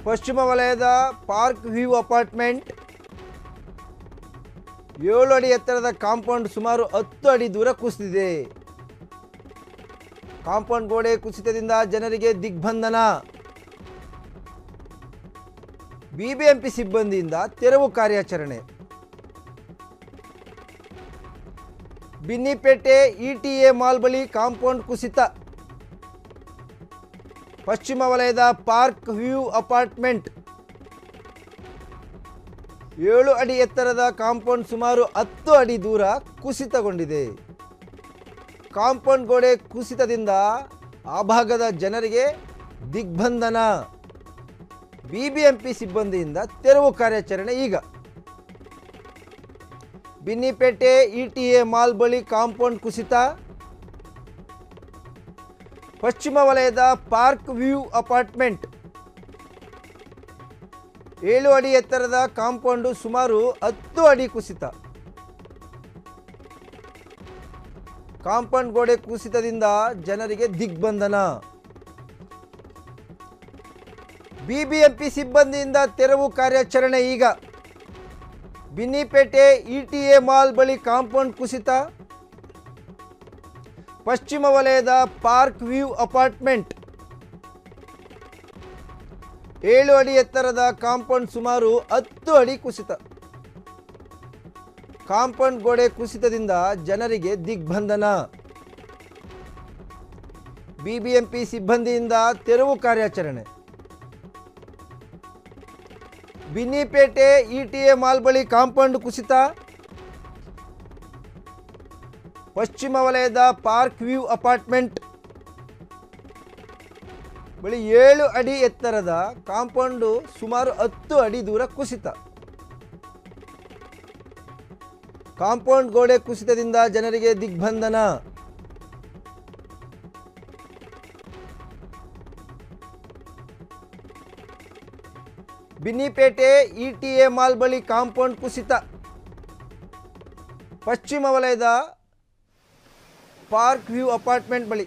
ಪಶ್ಚಿಮ ವಲಯದ park view apartment ಏಳು ಅಡಿ ಎತ್ತರದ ಕಾಂಪೌಂಡ್ ಸುಮಾರು ಹತ್ತು ಅಡಿ ದೂರ ಕುಸಿದಿದೆ ಕಾಂಪೌಂಡ್ ಗೋಡೆ ಕುಸಿತದಿಂದ ಜನರಿಗೆ ದಿಗ್ಬಂಧನ ಬಿಬಿಎಂಪಿ ಸಿಬ್ಬಂದಿಯಿಂದ ತೆರವು ಕಾರ್ಯಾಚರಣೆ ಬಿನ್ನಿಪೇಟೆ ಇಟಿಎ ಮಾಲ್ ಬಳಿ ಕಾಂಪೌಂಡ್ ಕುಸಿತ ಪಶ್ಚಿಮ ವಲಯದ ಪಾರ್ಕ್ ವ್ಯೂ ಅಪಾರ್ಟ್ಮೆಂಟ್ ಏಳು ಅಡಿ ಎತ್ತರದ ಕಾಂಪೌಂಡ್ ಸುಮಾರು ಹತ್ತು ಅಡಿ ದೂರ ಕುಸಿತಗೊಂಡಿದೆ ಕಾಂಪೌಂಡ್ ಗೋಡೆ ಕುಸಿತದಿಂದ ಆ ಭಾಗದ ಜನರಿಗೆ ದಿಗ್ಬಂಧನ ಬಿಬಿಎಂಪಿ ಸಿಬ್ಬಂದಿಯಿಂದ ತೆರವು ಕಾರ್ಯಾಚರಣೆ ಈಗ ಬಿನ್ನಿಪೇಟೆ ಇಟಿಎ ಮಾಲ್ ಬಳಿ ಕಾಂಪೌಂಡ್ ಕುಸಿತ ಪಶ್ಚಿಮ ವಲಯದ ಪಾರ್ಕ್ ವ್ಯೂ ಅಪಾರ್ಟ್ಮೆಂಟ್ ಏಳು ಅಡಿ ಎತ್ತರದ ಕಾಂಪೌಂಡು ಸುಮಾರು ಹತ್ತು ಅಡಿ ಕುಸಿತ ಕಾಂಪೌಂಡ್ ಗೋಡೆ ಕುಸಿತದಿಂದ ಜನರಿಗೆ ದಿಗ್ಬಂಧನ ಬಿಬಿಎಂಪಿ ಸಿಬ್ಬಂದಿಯಿಂದ ತೆರವು ಕಾರ್ಯಾಚರಣೆ ಈಗ ಬಿನ್ನಿಪೇಟೆ ಇಟಿಎ ಮಾಲ್ ಬಳಿ ಕಾಂಪೌಂಡ್ ಕುಸಿತ ಪಶ್ಚಿಮ ವಲಯದ ಪಾರ್ಕ್ ವ್ಯೂ ಅಪಾರ್ಟ್ಮೆಂಟ್ ಏಳು ಅಡಿ ಎತ್ತರದ ಕಾಂಪೌಂಡ್ ಸುಮಾರು ಹತ್ತು ಅಡಿ ಕುಸಿತ ಕಾಂಪೌಂಡ್ ಗೋಡೆ ಕುಸಿತದಿಂದ ಜನರಿಗೆ ದಿಗ್ಬಂಧನ ಬಿಬಿಎಂಪಿ ಸಿಬ್ಬಂದಿಯಿಂದ ತೆರವು ಕಾರ್ಯಾಚರಣೆ ಬಿನ್ನಿಪೇಟೆ ಇಟಿಎ ಮಾಲ್ ಬಳಿ ಕಾಂಪೌಂಡ್ ಕುಸಿತ ಪಶ್ಚಿಮ ವಲಯದ ಪಾರ್ಕ್ ವ್ಯೂ ಅಪಾರ್ಟ್ಮೆಂಟ್ ಬಳಿ ಏಳು ಅಡಿ ಎತ್ತರದ ಕಾಂಪೌಂಡು ಸುಮಾರು ಹತ್ತು ಅಡಿ ದೂರ ಕುಸಿತ ಕಾಂಪೌಂಡ್ ಗೋಡೆ ಕುಸಿತದಿಂದ ಜನರಿಗೆ ದಿಗ್ಬಂಧನ ಬಿನ್ನಿಪೇಟೆ ಇಟಿಎ ಮಾಲ್ ಬಳಿ ಕಾಂಪೌಂಡ್ ಕುಸಿತ ಪಶ್ಚಿಮ ವಲಯದ ಪಾರ್ಕ್ ವ್ಯೂ ಅಪಾರ್ಟ್ಮೆಂಟ್ ಬಳಿ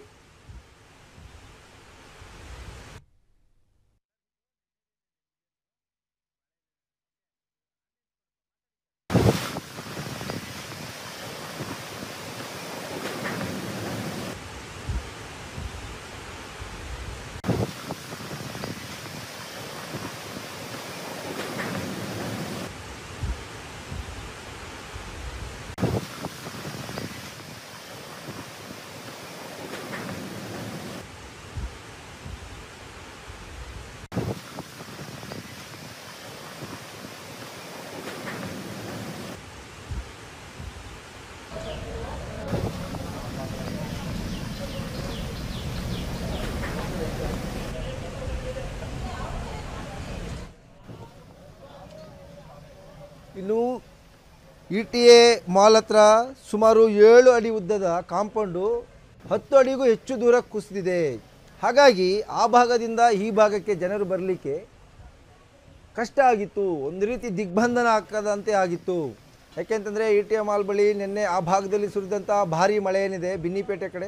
ಇನ್ನು ಇ ಟಿ ಎ ಮಾಲ್ ಹತ್ರ ಸುಮಾರು ಏಳು ಅಡಿ ಉದ್ದದ ಕಾಂಪೌಂಡು ಹತ್ತು ಅಡಿಗೂ ಹೆಚ್ಚು ದೂರ ಕುಸಿದಿದೆ ಹಾಗಾಗಿ ಆ ಭಾಗದಿಂದ ಈ ಭಾಗಕ್ಕೆ ಜನರು ಬರಲಿಕ್ಕೆ ಕಷ್ಟ ಆಗಿತ್ತು ಒಂದು ರೀತಿ ದಿಗ್ಬಂಧನ ಹಾಕದಂತೆ ಆಗಿತ್ತು ಯಾಕೆಂತಂದರೆ ಇ ಟಿ ಎ ಮಾಲ್ ಬಳಿ ನಿನ್ನೆ ಆ ಭಾಗದಲ್ಲಿ ಸುರಿದಂಥ ಭಾರಿ ಮಳೆ ಏನಿದೆ ಬಿನ್ನಿಪೇಟೆ ಕಡೆ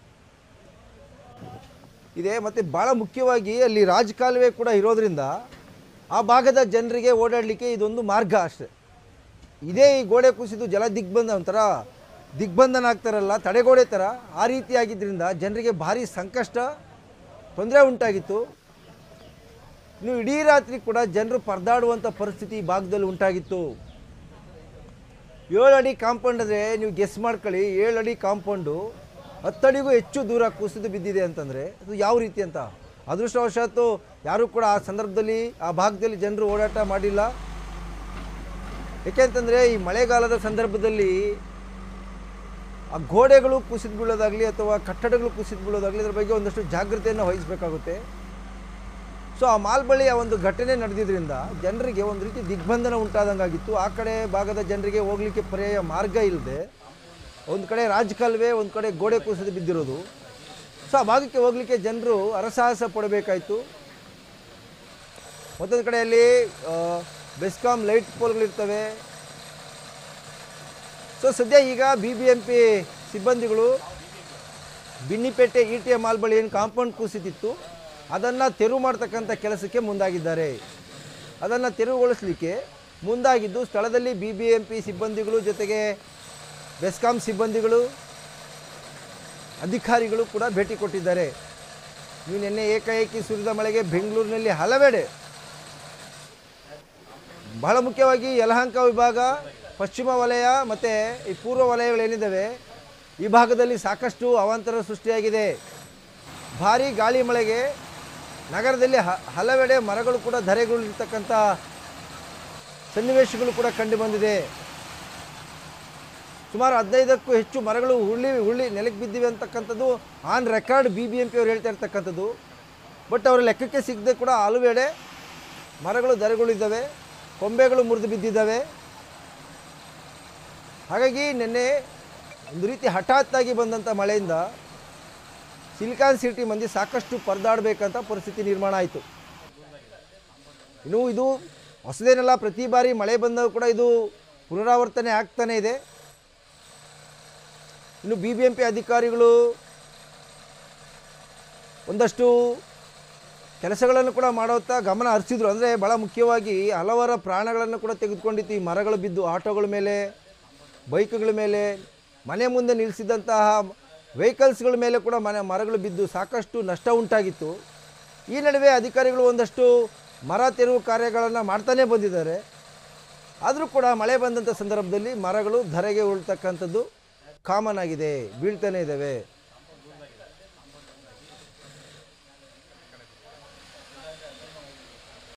ಇದೆ ಮತ್ತು ಭಾಳ ಮುಖ್ಯವಾಗಿ ಅಲ್ಲಿ ರಾಜಕಾಲುವೆ ಕೂಡ ಇರೋದ್ರಿಂದ ಆ ಭಾಗದ ಜನರಿಗೆ ಓಡಾಡಲಿಕ್ಕೆ ಇದೊಂದು ಮಾರ್ಗ ಅಷ್ಟೆ ಇದೇ ಈ ಗೋಡೆ ಕುಸಿದು ಜಲ ದಿಗ್ಬಂಧ ಒಂಥರ ದಿಗ್ಬಂಧನ ಆಗ್ತಾರಲ್ಲ ತಡೆಗೋಡೆ ಥರ ಆ ರೀತಿಯಾಗಿದ್ದರಿಂದ ಜನರಿಗೆ ಭಾರಿ ಸಂಕಷ್ಟ ತೊಂದರೆ ಉಂಟಾಗಿತ್ತು ಇನ್ನು ಇಡೀ ರಾತ್ರಿ ಕೂಡ ಜನರು ಪರದಾಡುವಂಥ ಪರಿಸ್ಥಿತಿ ಈ ಭಾಗದಲ್ಲಿ ಉಂಟಾಗಿತ್ತು ಏಳು ಅಡಿ ಕಾಂಪೌಂಡ್ ಅಂದರೆ ನೀವು ಗೆಸ್ ಮಾಡ್ಕೊಳ್ಳಿ ಏಳು ಅಡಿ ಕಾಂಪೌಂಡು ಹತ್ತಡಿಗೂ ಹೆಚ್ಚು ದೂರ ಕುಸಿದು ಬಿದ್ದಿದೆ ಅಂತಂದರೆ ಅದು ಯಾವ ರೀತಿ ಅಂತ ಅದೃಷ್ಟವಶಾತ್ತು ಯಾರೂ ಕೂಡ ಆ ಸಂದರ್ಭದಲ್ಲಿ ಆ ಭಾಗದಲ್ಲಿ ಜನರು ಓಡಾಟ ಮಾಡಿಲ್ಲ ಏಕೆಂತಂದರೆ ಈ ಮಳೆಗಾಲದ ಸಂದರ್ಭದಲ್ಲಿ ಆ ಗೋಡೆಗಳು ಕುಸಿದು ಬೀಳೋದಾಗಲಿ ಅಥವಾ ಕಟ್ಟಡಗಳು ಕುಸಿದು ಬೀಳೋದಾಗಲಿ ಅದ್ರ ಬಗ್ಗೆ ಒಂದಷ್ಟು ಜಾಗೃತೆಯನ್ನು ವಹಿಸಬೇಕಾಗುತ್ತೆ ಸೊ ಆ ಮಾಲ್ ಬಳಿ ಆ ಒಂದು ಘಟನೆ ನಡೆದಿದ್ದರಿಂದ ಜನರಿಗೆ ಒಂದು ರೀತಿ ದಿಗ್ಬಂಧನ ಉಂಟಾದಂಗಾಗಿತ್ತು ಆ ಕಡೆ ಭಾಗದ ಜನರಿಗೆ ಹೋಗಲಿಕ್ಕೆ ಪರ್ಯಾಯ ಮಾರ್ಗ ಇಲ್ಲದೆ ಒಂದು ಕಡೆ ರಾಜಕಾಲುವೆ ಒಂದು ಕಡೆ ಗೋಡೆ ಕುಸಿದು ಬಿದ್ದಿರೋದು ಸೊ ಆ ಭಾಗಕ್ಕೆ ಹೋಗಲಿಕ್ಕೆ ಜನರು ಅರಸಾಹಸ ಪಡಬೇಕಾಯಿತು ಮತ್ತೊಂದು ಕಡೆಯಲ್ಲಿ ಆ, ಬೆಸ್ಕಾಂ ಲೈಟ್ ಪೋಲ್ಗಳಿರ್ತವೆ ಸೊ ಸದ್ಯ ಈಗ ಬಿ ಬಿ ಎಂ ಪಿ ಸಿಬ್ಬಂದಿಗಳು Binnipete E T M mall ಬಳಿ ಏನು ಕಾಂಪೌಂಡ್ ಕುಸಿತಿತ್ತು ಅದನ್ನು ತೆರವು ಮಾಡ್ತಕ್ಕಂಥ ಕೆಲಸಕ್ಕೆ ಮುಂದಾಗಿದ್ದಾರೆ ಅದನ್ನು ತೆರವುಗೊಳಿಸಲಿಕ್ಕೆ ಮುಂದಾಗಿದ್ದು ಸ್ಥಳದಲ್ಲಿ ಬಿ ಬಿ ಎಂ ಪಿ ಸಿಬ್ಬಂದಿಗಳು ಜೊತೆಗೆ ಬೆಸ್ಕಾಂ ಸಿಬ್ಬಂದಿಗಳು ಅಧಿಕಾರಿಗಳು ಕೂಡ ಭೇಟಿ ಕೊಟ್ಟಿದ್ದಾರೆ ನೀವು ನಿನ್ನೆ ಏಕಾಏಕಿ ಸುರಿದ ಮಳೆಗೆ ಬೆಂಗಳೂರಿನಲ್ಲಿ ಹಲವೆಡೆ ಬಹಳ ಮುಖ್ಯವಾಗಿ ಯಲಹಂಕ ವಿಭಾಗ ಪಶ್ಚಿಮ ವಲಯ ಮತ್ತು ಈ ಪೂರ್ವ ವಲಯಗಳೇನಿದ್ದಾವೆ ಈ ಭಾಗದಲ್ಲಿ ಸಾಕಷ್ಟು ಅವಾಂತರ ಸೃಷ್ಟಿಯಾಗಿದೆ ಭಾರೀ ಗಾಳಿ ಮಳೆಗೆ ನಗರದಲ್ಲಿ ಹ ಹಲವೆಡೆ ಮರಗಳು ಕೂಡ ಧರೆಗುರುಳಿರ್ತಕ್ಕಂಥ ಸನ್ನಿವೇಶಗಳು ಕೂಡ ಕಂಡು ಬಂದಿದೆ ಸುಮಾರು ಹದಿನೈದಕ್ಕೂ ಹೆಚ್ಚು ಮರಗಳು ಉರುಳಿ ಉರುಳಿ ನೆಲಕ್ಕೆ ಬಿದ್ದಿವೆ ಅಂತಕ್ಕಂಥದ್ದು on record B B M P ಅವ್ರು ಹೇಳ್ತಾ ಇರ್ತಕ್ಕಂಥದ್ದು ಬಟ್ ಅವರ ಲೆಕ್ಕಕ್ಕೆ ಸಿಗದೆ ಕೂಡ ಹಲವೆಡೆ ಮರಗಳು ಧರೆಗಳಿದ್ದಾವೆ ಕೊಂಬೆಗಳು ಮುರಿದು ಬಿದ್ದಿದ್ದಾವೆ ಹಾಗಾಗಿ ನಿನ್ನೆ ಒಂದು ರೀತಿ ಹಠಾತ್ತಾಗಿ ಬಂದಂಥ ಮಳೆಯಿಂದ ಸಿಲಿಕಾನ್ ಸಿಟಿ ಮಂದಿ ಸಾಕಷ್ಟು ಪರದಾಡಬೇಕಂತ ಪರಿಸ್ಥಿತಿ ನಿರ್ಮಾಣ ಆಯಿತು ಇನ್ನು ಇದು ಹೊಸದೇನಲ್ಲ ಪ್ರತಿ ಬಾರಿ ಮಳೆ ಬಂದಾಗ ಕೂಡ ಇದು ಪುನರಾವರ್ತನೆ ಆಗ್ತಾನೇ ಇದೆ ಇನ್ನು ಬಿ ಬಿ ಎಂ ಪಿ ಅಧಿಕಾರಿಗಳು ಒಂದಷ್ಟು ಕೆಲಸಗಳನ್ನು ಕೂಡ ಮಾಡೋತ್ತಾ ಗಮನ ಹರಿಸಿದ್ರು ಅಂದರೆ ಭಾಳ ಮುಖ್ಯವಾಗಿ ಹಲವರ ಪ್ರಾಣಗಳನ್ನು ಕೂಡ ತೆಗೆದುಕೊಂಡಿತ್ತು ಈ ಮರಗಳು ಬಿದ್ದು ಆಟೋಗಳ ಮೇಲೆ ಬೈಕ್ಗಳ ಮೇಲೆ ಮನೆ ಮುಂದೆ ನಿಲ್ಲಿಸಿದಂತಹ ವೆಹಿಕಲ್ಸ್ಗಳ ಮೇಲೆ ಕೂಡ ಮನೆ ಮರಗಳು ಬಿದ್ದು ಸಾಕಷ್ಟು ನಷ್ಟ ಉಂಟಾಗಿತ್ತು ಈ ನಡುವೆ ಅಧಿಕಾರಿಗಳು ಒಂದಷ್ಟು ಮರ ತೆರವು ಕಾರ್ಯಗಳನ್ನು ಮಾಡ್ತಾನೇ ಬಂದಿದ್ದಾರೆ ಆದರೂ ಕೂಡ ಮಳೆ ಬಂದಂಥ ಸಂದರ್ಭದಲ್ಲಿ ಮರಗಳು ಧರೆಗೆ ಉಳ್ತಕ್ಕಂಥದ್ದು ಕಾಮನ್ ಆಗಿದೆ ಬೀಳ್ತಾನೆ ಇದ್ದಾವೆ